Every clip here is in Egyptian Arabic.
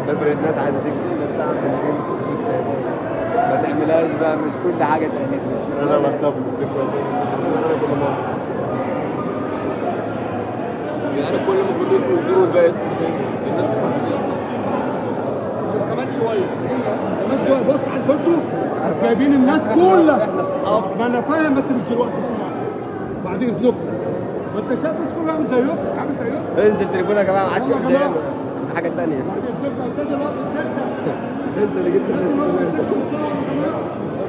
تفرق الناس عايزه تكسب ده انت عامل فين فلوس ما تعملهاش بقى مش كل حاجه تأكيد مش انا بكتب يعني كل ما كنت يزوروا بقت الناس بتروح كمان شويه كمان شويه بص على الفيديو جايبين الناس كلها احنا اصحاب ما انا فاهم بس مش دلوقتي بصراحه بعد اذنكم ما انت شايف الناس كلها عامل زيكم عامل زيكم انزل تليفونك يا جماعه ما عادش يلا يا يحزن جماعة. حاجه تانية بعد اذنكم يا استاذ الوقت السته انت اللي جبت لازم الناس الوقت كلها. السته بتصور كمان.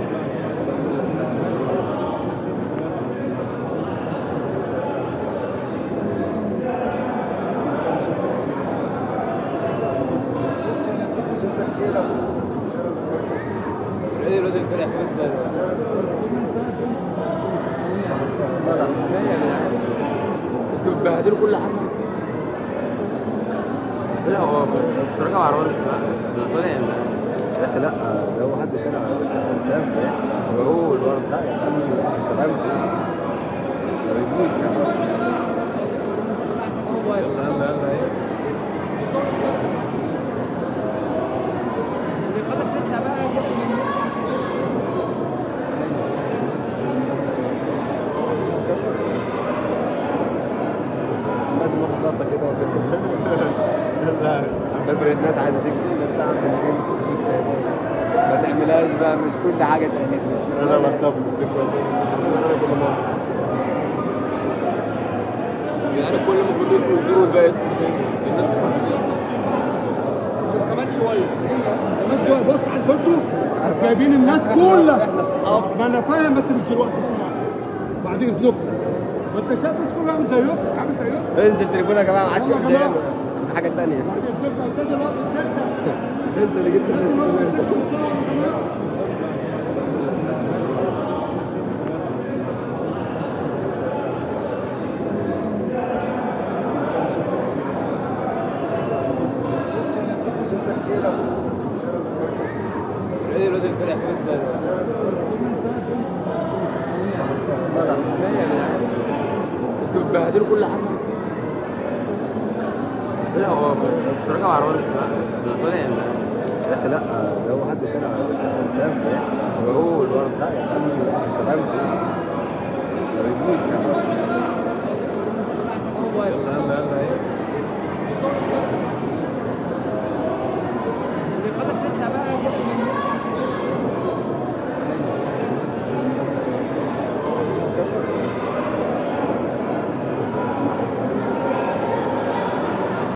ايه الواد اللي فرح ازاي ازاي يا جدعان انتوا بتبهدلوا كل حاجه لا هو مش مش راجع عربيه السواقه ده طالع يا اخي لا لو حد شارع قدام يا اخي بقول برضه لا يا عم انت فاهم ما يجوش يعني يلا يلا يلا ايه خلاص اطلع بقى جيب من لازم اخد لقطه كده تفرق الناس عايزه تكسب ده انت عامل فين فلوس ما تعملهاش بقى مش كل حاجه تأكيد مش انا بكتب يعني كل ما كنت يزوروا بقت الناس بتروح كمان شويه كمان شويه بص على الفيديو جايبين الناس كلها احنا اصحاب ما انا فاهم بس مش دلوقتي بصراحه بعد اذنكم ما انت شايف الناس كلها عامل زيكم عامل زيكم انزل تليفونك يا جماعه ما عادش يلا يا يحزن جماعة. حاجه تانية بعد اذنكم يا استاذ الوقت السته انت اللي جبت الناس لازم الوقت كلها. السته بتصور كمان. ايه الواد اللي فرح ازاي ازاي يا جدعان انتوا بتبهدلوا كل حاجه لا هو مش مش راجع عربيه السواقه ده طالع يا اخي لا لو حد شارع قدام يا اخي بقول برضه لا يا عم انت فاهم ما يجوش يعني يلا يلا يلا ايه